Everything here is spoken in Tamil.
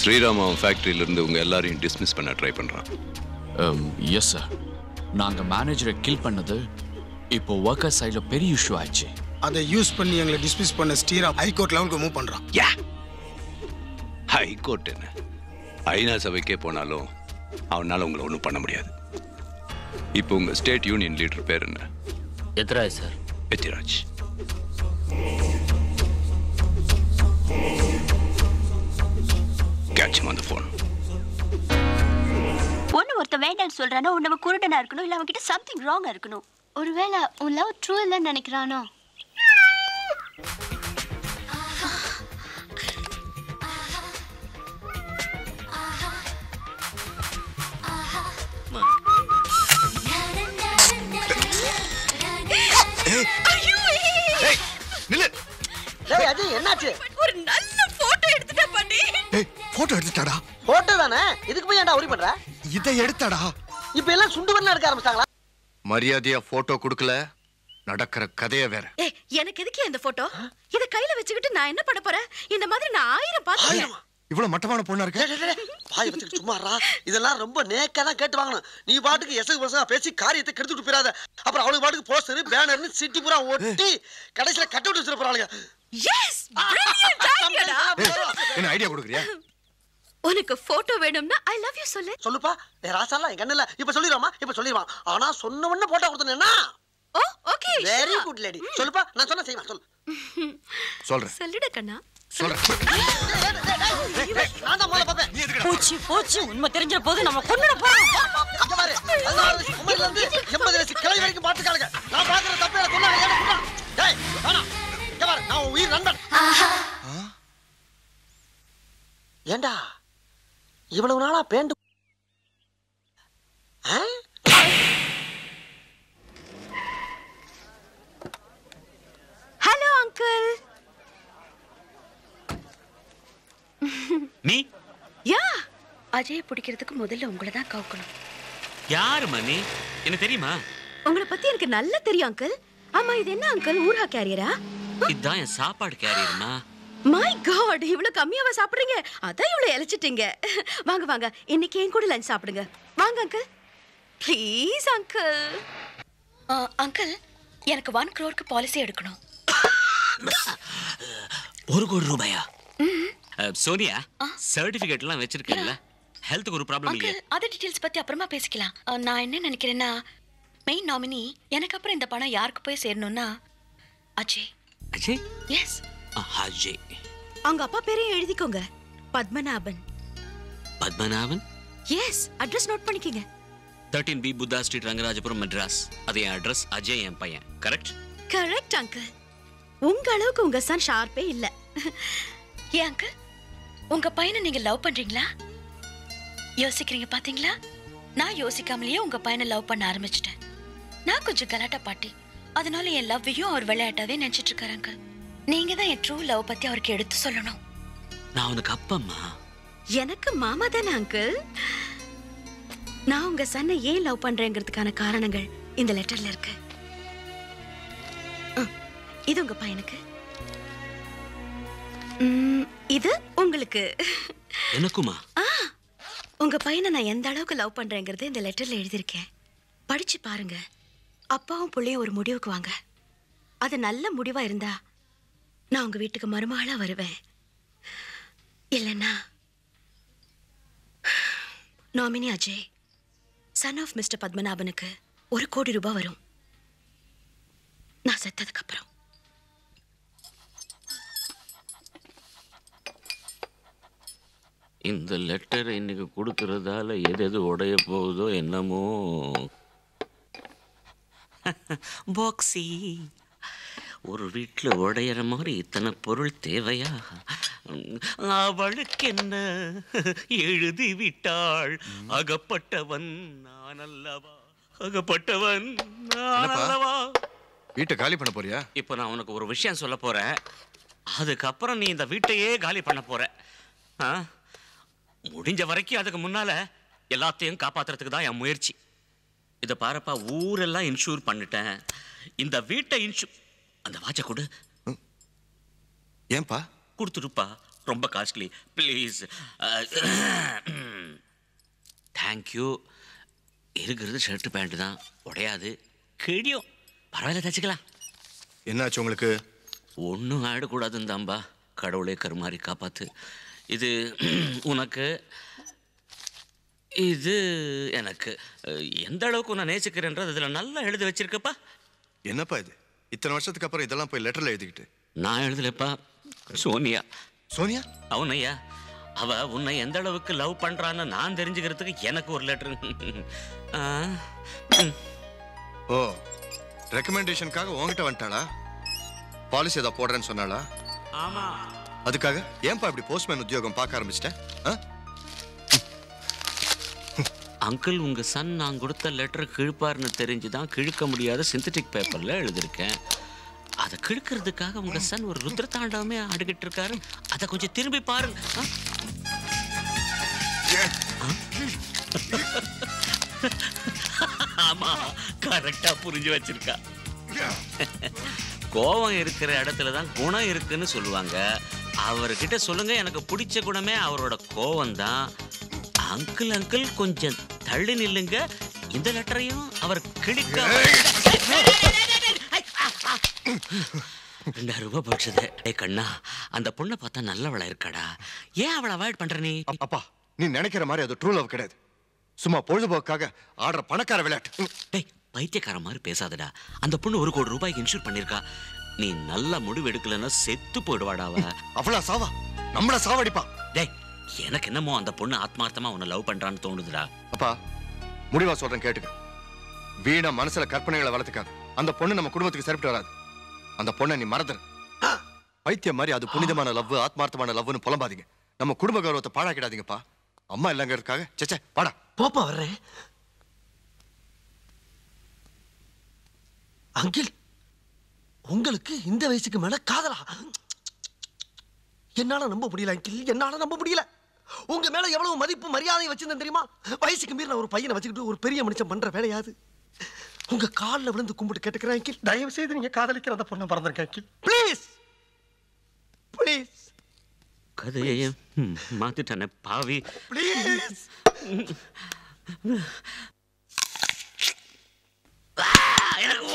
ஸ்ரீராம் அவன் ஃபேக்ட்ரியிலேருந்து உங்கள் எல்லாரையும் டிஸ்மிஸ் பண்ண ட்ரை பண்ணுறான் எஸ் சார் நாங்கள் மேனேஜரை கில் பண்ணது இப்போ ஒர்க்கர் சைடில் பெரிய இஷ்யூ ஆயிடுச்சு அதை யூஸ் பண்ணி எங்களை டிஸ்மிஸ் பண்ண ஸ்ரீராம் ஹைகோர்ட் லெவலுக்கு மூவ் பண்றான் யா ஹைகோர்ட் என்ன ஐநா சபைக்கே போனாலும் அவனால் உங்களை ஒன்றும் பண்ண முடியாது இப்போ உங்கள் ஸ்டேட் யூனியன் லீடர் பேர் என்ன Ethraj sir Ethiraj catch on the phone ஒன்னு ஒருத்த வேண்டாம்னு சொல்றானோ உன்னவ குருடனா இருக்கணும் இல்ல அவன்கிட்ட சம்திங் ராங்கா இருக்கணும் ஒருவேளை உன் லவ் ட்ரூ இல்லைன்னு நினைக்கிறானோ நில்லு டேய் அஜய் என்னாச்சு ஒரு நல்ல போட்டோ எடுத்துட்டா பண்ணி ஏய் போட்டோ எடுத்துட்டாடா போட்டோ தானே இதுக்கு போய் ஏன்டா உரி பண்ற இதை எடுத்தாடா இப்ப எல்லாம் சுண்டு வரலாம் எடுக்க ஆரம்பிச்சிட்டாங்களா மரியாதையா போட்டோ கொடுக்கல நடக்கிற கதைய வேற ஏ எனக்கு எதுக்கு இந்த போட்டோ இத கையில வச்சுக்கிட்டு நான் என்ன பண்ண போறேன் இந்த மாதிரி நான் ஆயிரம் பாத்துறேன் இவ்வளவு மட்டமான பொண்ணா இருக்க டேய், டேய், டேய், வாய் வச்சுட்டு சும்மாறா இதெல்லாம் ரொம்ப நேக்கா தான் கேட்டு வாங்கணும் நீ பாட்டுக்கு எசகு பசங்க பேசி காரியத்தை கெடுத்துட்டு போயிடாத அப்புறம் அவளுக்கு பாட்டுக்கு போஸ்டர் பேனர்னு சிட்டி பூரா ஒட்டி கடைசியில கட் அவுட் வச்சிட போறாளுங்க எஸ் பிரில்லியன்ட் ஐடியாடா என்ன ஐடியா கொடுக்குறியா உனக்கு போட்டோ வேணும்னா ஐ லவ் யூ சொல்லு சொல்லுப்பா ஏ ராசாலாம் என் கண்ணுல இப்ப சொல்லிடுவாமா இப்ப சொல்லிடுவான் ஆனா சொன்ன உடனே போட்டோ கொடுத்தேன்னா oh okay very good lady சொல்லுப்பா நான் சொன்ன செய்வேன் சொல்லு சொல்றேன் சொல்லுடா கண்ணா சொல்றேன் நான் தான் முதல்ல பார்ப்பேன் நீ எதுக்குடா போச்சு போச்சு உண்மை தெரிஞ்ச போது நம்ம கொண்டுட போறோம் இங்க பாரு பதினாறு வயசு குமரில இருந்து எண்பது வயசு கிளை வரைக்கும் பாத்துக்காளுங்க நான் பாக்குற தப்பே எனக்கு சொன்னாங்க ஏன் குடுறா டேய் வேணாம் இங்க பாரு நான் உன் உயிர் நண்பன் ஏண்டா இவ்வளவு நாளா பேண்டு ஆ? ஹலோ அங்கிள் நீ யா அஜய் பிடிக்கிறதுக்கு முதல்ல உங்களை தான் கவுக்கணும் யாரும்மா நீ எனக்கு தெரியுமா உங்களை பத்தி எனக்கு நல்லா தெரியும் அங்கிள் ஆமா இது என்ன அங்கிள் ஊர்ஹா கேரியரா இதுதான் என் சாப்பாடு கேரியர்மா மை காட் இவ்வளவு கம்மியாவா சாப்பிடுறீங்க அதான் இவ்வளவு இழைச்சிட்டீங்க வாங்க வாங்க இன்னைக்கு என் கூட லஞ்ச் சாப்பிடுங்க வாங்க அங்கிள் ப்ளீஸ் அங்கிள் அங்கிள் எனக்கு ஒன் க்ரோருக்கு பாலிசி எடுக்கணும் ஒரு கோடி ரூபாயா அஹ், சோனியா சர்டிபிகேட்லாம் வச்சிருக்கீங்களா ஹெல்த்துக்கு ஒரு ப்ராப்ளம் இல்லையா அங்கிள் அதர் டீடைல்ஸ் பத்தி அப்புறமா பேசிக்கலாம் அஹ், நான் என்ன நினைக்கிறேன்னா மெயின் நாமினி எனக்கு அப்புறம் இந்த பணம் யாருக்கு போய் சேரணும்னா அஜய் அஜய் எஸ் அஹ், அஜய் அவங்க அப்பா பேரையும் எழுதிக்கோங்க Padmanabhan Padmanabhan S address note பண்ணிக்கங்க thirteen B Buddha street Rangarajapuram Madras அது என் அட்ரஸ் அஜய் என் பையன் கரெக்ட் கரெக்ட் அங்கிள் உங்க அளவுக்கு உங்க சன் ஷார்ப்பே இல்ல ஏன் அங்கிள் உங்க பையனை நீங்க லவ் பண்றீங்களா யோசிக்கிறீங்க பாத்தீங்களா நான் யோசிக்காமலேயே உங்க பையனை லவ் பண்ண ஆரம்பிச்சிட்டேன் நான் கொஞ்சம் கலாட்டா பாட்டி அதனால என் லவ்வையும் அவர் விளையாட்டாவே நினைச்சிட்டு இருக்காரு அங்கிள் நீங்க தான் என் ட்ரூ லவ் பத்தி அவருக்கு எடுத்து சொல்லணும் நான் உனக்கு அப்பம்மா எனக்கு மாமா தானே அங்கிள் நான் உங்க சன்னை ஏன் லவ் பண்றேங்கிறதுக்கான காரணங்கள் இந்த லெட்டர்ல இருக்கு ஆ, இது உங்க பையனுக்கு ம், இது உங்களுக்கு எனக்குமா உங்க பையனை நான் எந்த அளவுக்கு லவ் பண்றேங்கிறது இந்த லெட்டர்ல எழுதியிருக்கேன் படிச்சு பாருங்க அப்பாவும் புள்ளையும் ஒரு முடிவுக்கு வாங்க அது நல்ல முடிவா இருந்தா நான் உங்க வீட்டுக்கு மருமகளா வருவேன் இல்லைன்னா nominee Ajay son of mister பத்மநாபனுக்கு ஒரு கோடி ரூபாய் வரும் நான் செத்ததுக்கு அப்புறம் இந்த லெட்டர் இன்னைக்கு கொடுக்கறதால எது எது உடைய போகுதோ என்னமோ பாக்ஸி ஒரு வீட்டில் உடையிற மாதிரி இத்தனை பொருள் தேவையா அவளுக்கு என்ன எழுதி விட்டாள் அகப்பட்டவன் நான் அல்லவா அகப்பட்டவன் நான் என்னப்பா? அல்லவா வீட்டை காலி பண்ண போறியா இப்போ நான் உனக்கு ஒரு விஷயம் சொல்ல போறேன் அதுக்கப்புறம் நீ இந்த வீட்டையே காலி பண்ண போற ஆ? முடிஞ்ச வரைக்கும் அதுக்கு முன்னால எல்லாத்தையும் காப்பாத்துறதுக்கு தான் என் முயற்சி இதை பாருப்பா ஊரெல்லாம் இன்சூர் பண்ணிட்டேன் இந்த வீட்டை இன்சூ அந்த வாட்சை கொடு ஏன்பா கொடுத்துருப்பா ரொம்ப காஸ்ட்லி ப்ளீஸ் தேங்க்யூ இருக்கிறது ஷர்ட் பேண்ட் தான் உடையாது கிழியும் பரவாயில்ல தச்சுக்கலாம் என்னாச்சு உங்களுக்கு ஒன்றும் ஆயிடக்கூடாதுன்னு தான்பா கடவுளே கருமாறி காப்பாத்து இது உனக்கு இது எனக்கு அஹ், எந்த அளவுக்கு உன்னை நேசிக்கிறேன்றது இதில் நல்லா எழுதி வச்சிருக்கப்பா என்னப்பா இது இத்தனை வருஷத்துக்கு அப்புறம் இதெல்லாம் போய் லெட்டர்ல எழுதிக்கிட்டு நான் எழுதலப்பா சோனியா சோனியா அவனையா அவ உன்னை எந்த அளவுக்கு லவ் பண்றான்னு நான் தெரிஞ்சுக்கிறதுக்கு எனக்கு ஒரு லெட்டர் ஓ ரெக்கமெண்டேஷனுக்காக உன்கிட்ட வந்துட்டாளா பாலிசி ஏதாவது போடுறேன்னு சொன்னாளா ஆமா அதுக்காக ஏன்பா இப்படி போஸ்ட்மேன் உத்தியோகம் பார்க்க ஆரம்பிச்சிட்டேன் ஆ? அங்கிள் உங்க சன் நான் கொடுத்த லெட்டர் கிழிப்பார்னு தெரிஞ்சு தான் கிழிக்க முடியாத சிந்தட்டிக் பேப்பர்ல எழுதியிருக்கேன் அதை கிழிக்கிறதுக்காக உங்க சன் ஒரு ருத்ர தாண்டவமே ஆடிக்கிட்டு இருக்காரு அதை கொஞ்சம் திரும்பி பாருங்க ஆ? ஆமா கரெக்டா புரிஞ்சு வச்சிருக்கா கோவம் இருக்கிற இடத்துல தான் குணம் இருக்குன்னு சொல்லுவாங்க அவர்கிட்ட சொல்லுங்க எனக்கு பிடிச்ச குணமே அவரோட கோவம் தான் அங்கிள் அங்கிள் கொஞ்சம் தள்ளி நில்லுங்க இந்த லெட்டரையும் அவர் கிழிக்க ரெண்டாயிரம் ரூபாய் போச்சுது ஏய் கண்ணா அந்த பொண்ணை பார்த்தா நல்லவளா இருக்காடா ஏன் அவளை அவாய்ட் பண்ற நீ அப்- அப்பா நீ நினைக்கிற மாதிரி அது ட்ரூ லவ் கிடையாது சும்மா பொழுதுபோக்காக ஆடுற பணக்கார விளையாட்டு ம். டேய் பைத்தியக்கார மாதிரி பேசாதடா அந்த பொண்ணு ஒரு கோடி ரூபாய்க்கு இன்சூர் பண்ணிருக்கா நீ நல்ல முடிவு எடுக்கலன்னா செத்து போயிடுவாடா அவ அவளா சாவா நம்மள சாவடிப்பா டேய் எனக்கு என்னமோ அந்த பொண்ணு ஆத்மார்த்தமா உன்னை லவ் பண்றான்னு தோணுதுடா அப்பா முடிவா சொல்றேன் கேட்டுக்க வீணா மனசுல கற்பனைகளை வளர்த்துக்காத அந்த பொண்ணு நம்ம குடும்பத்துக்கு சரிப்பட்டு வராது அந்த பொண்ணை நீ மறந்துரு பைத்தியம் மாதிரி அது புனிதமான லவ் ஆத்மார்த்தமான லவ்னு புலம்பாதீங்க நம்ம குடும்ப கௌரவத்தை பாழாக்கிடாதீங்கப்பா அம்மா இல்லைங்கிறதுக்காக சேச்சே பாடா போப்பா வர்றேன் அங்கிள் உங்களுக்கு இந்த வயசுக்கு மேல காதலா என்னால நம்ப முடியல அங்கிள் என்னால நம்ப முடியல உங்க மேல எவ்வளவு மதிப்பு மரியாதை வச்சிருந்தேன் தெரியுமா வயசுக்கு மீறின ஒரு பையனை வச்சுக்கிட்டு ஒரு பெரிய மனுஷன் பண்ற வேலையாது உங்க கால்ல விழுந்து கும்பிட்டு கேட்டுக்கிறேன் அங்கிள் தயவு செய்து நீங்க காதலிக்கிற அந்த பொண்ணை மறந்துருக்கேன் அங்கிள் ப்ளீஸ் ப்ளீஸ் கதையை ம், மாத்திட்டானே பாவி ப்ளீஸ் ஆ, எனக்கு